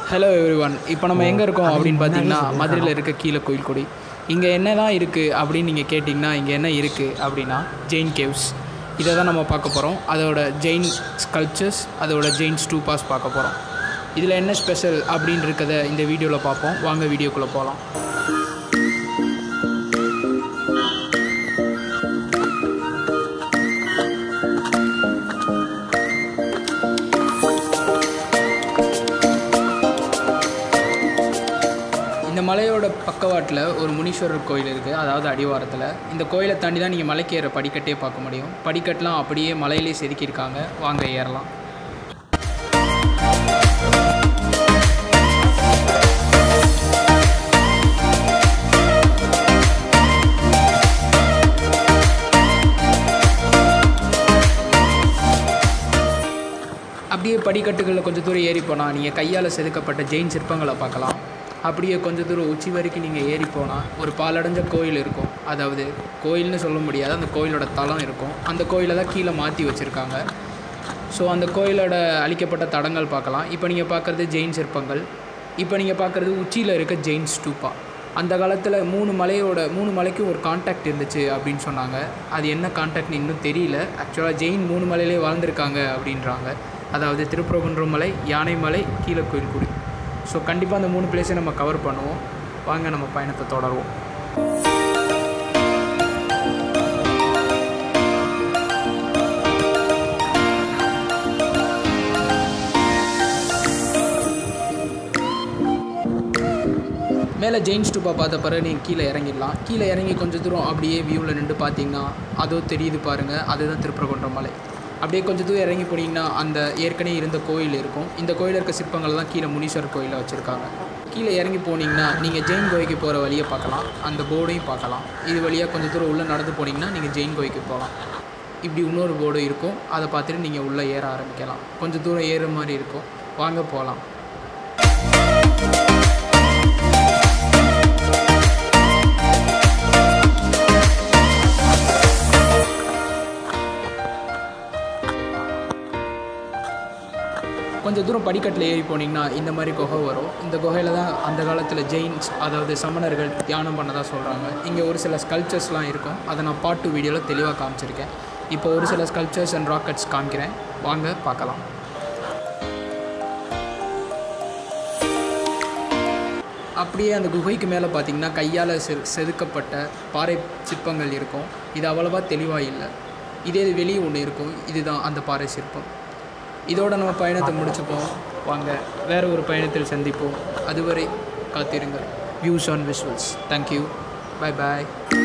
hello every one இப்போ நம்ம எங்கே இருக்கோம் அப்படின்னு பார்த்தீங்கன்னா மதுரையில் இருக்க கீழே கோயில்குடி இங்கே என்ன தான் இருக்குது அப்படின்னு நீங்கள் கேட்டிங்கன்னா இங்கே என்ன இருக்குது அப்படின்னா ஜெயின் கேவ்ஸ் இதை தான் நம்ம பார்க்க போகிறோம் அதோட ஜெயின் ஸ்கல்ப்சர்ஸ் அதோட ஜெயின் ஸ்டூபாஸ் பார்க்க போகிறோம் இதில் என்ன ஸ்பெஷல் அப்படின்னு இருக்கதை இந்த வீடியோவில் பார்ப்போம் வாங்க வீடியோக்குள்ளே போகலாம் இந்த மலையோட பக்கவாட்டில் ஒரு முனீஸ்வரர் கோயில் இருக்குது அதாவது அடிவாரத்தில் இந்த கோயிலை தாண்டி தான் நீங்கள் மலைக்கு ஏற படிக்கட்டே பார்க்க முடியும் படிக்கட்டெலாம் அப்படியே மலையிலே செதுக்கியிருக்காங்க வாங்க ஏறலாம் அப்படியே படிக்கட்டுகளில் கொஞ்சம் தூரம் ஏறி போனால் நீங்கள் கையால் செதுக்கப்பட்ட ஜெயின் சிற்பங்களை பார்க்கலாம் அப்படியே கொஞ்சம் தூரம் உச்சி வரைக்கும் நீங்கள் ஏறி போனால் ஒரு பாலடைஞ்ச கோயில் இருக்கும் அதாவது கோயில்னு சொல்ல முடியாது அந்த கோயிலோட தளம் இருக்கும் அந்த கோயிலை தான் கீழே மாற்றி வச்சுருக்காங்க ஸோ அந்த கோயிலோட அழிக்கப்பட்ட தடங்கள் பார்க்கலாம் இப்போ நீங்கள் பார்க்குறது ஜெயின் சிற்பங்கள் இப்போ நீங்கள் பார்க்குறது உச்சியில் இருக்க ஜெயின் ஸ்டூப்பா அந்த காலத்தில் மூணு மலையோட மூணு மலைக்கும் ஒரு கான்டாக்ட் இருந்துச்சு அப்படின்னு சொன்னாங்க அது என்ன கான்டாக்ட்னு இன்னும் தெரியல ஆக்சுவலாக ஜெயின் மூணு மலையிலே வாழ்ந்திருக்காங்க அப்படின்றாங்க அதாவது திருப்பரங்குன்றம் மலை யானை மலை கீழே கோயில்குடி ஸோ கண்டிப்பாக அந்த மூணு பிளேஸை நம்ம கவர் பண்ணுவோம் வாங்க நம்ம பயணத்தை தொடருவோம் மேலே ஜெயின் ஸ்டூப்பா பார்த்த பிறகு நீங்கள் கீழே இறங்கிடலாம் கீழே இறங்கி கொஞ்சம் தூரம் அப்படியே வியூவில் நின்று பார்த்தீங்கன்னா அதோ தெரியுது பாருங்கள் அதுதான் திருப்பரங்குன்றம் மலை அப்படியே கொஞ்சம் தூரம் இறங்கி போனீங்கன்னா அந்த ஏற்கனவே இருந்த கோயில் இருக்கும் இந்த கோயிலில் இருக்க சிற்பங்கள் தான் கீழே முனீஸ்வரர் கோயிலில் வச்சுருக்காங்க கீழே இறங்கி போனீங்கன்னா நீங்கள் ஜெயின் கோயிலுக்கு போகிற வழியை பார்க்கலாம் அந்த போர்டையும் பார்க்கலாம் இது வழியாக கொஞ்சம் தூரம் உள்ளே நடந்து போனீங்கன்னா நீங்கள் ஜெயின் கோயிலுக்கு போகலாம் இப்படி இன்னொரு போர்டு இருக்கும் அதை பார்த்துட்டு நீங்கள் உள்ளே ஏற ஆரம்பிக்கலாம் கொஞ்சம் தூரம் ஏறுற மாதிரி இருக்கும் வாங்க போகலாம் கொஞ்சம் தூரம் படிக்கட்டில் ஏறி போனீங்கன்னா இந்த மாதிரி குகை வரும் இந்த குகையில் தான் அந்த காலத்தில் ஜெயின்ஸ் அதாவது சமணர்கள் தியானம் பண்ணதாக சொல்கிறாங்க இங்கே ஒரு சில ஸ்கல்ச்சர்ஸ்லாம் இருக்கும் அதை நான் பாட்டு வீடியோவில் தெளிவாக காமிச்சிருக்கேன் இப்போ ஒரு சில ஸ்கல்ச்சர்ஸ் அண்ட் ராக்கெட்ஸ் காமிக்கிறேன் வாங்க பார்க்கலாம் அப்படியே அந்த குகைக்கு மேலே பார்த்தீங்கன்னா கையால் செ செதுக்கப்பட்ட பாறை சிற்பங்கள் இருக்கும் இது அவ்வளவா தெளிவாக இல்லை இதே இது வெளியே ஒன்று இருக்கும் இதுதான் அந்த பாறை சிற்பம் இதோட நம்ம பயணத்தை முடிச்சுப்போம் வாங்க வேறு ஒரு பயணத்தில் சந்திப்போம் அதுவரை காத்திருங்கள் views on visuals thank you bye bye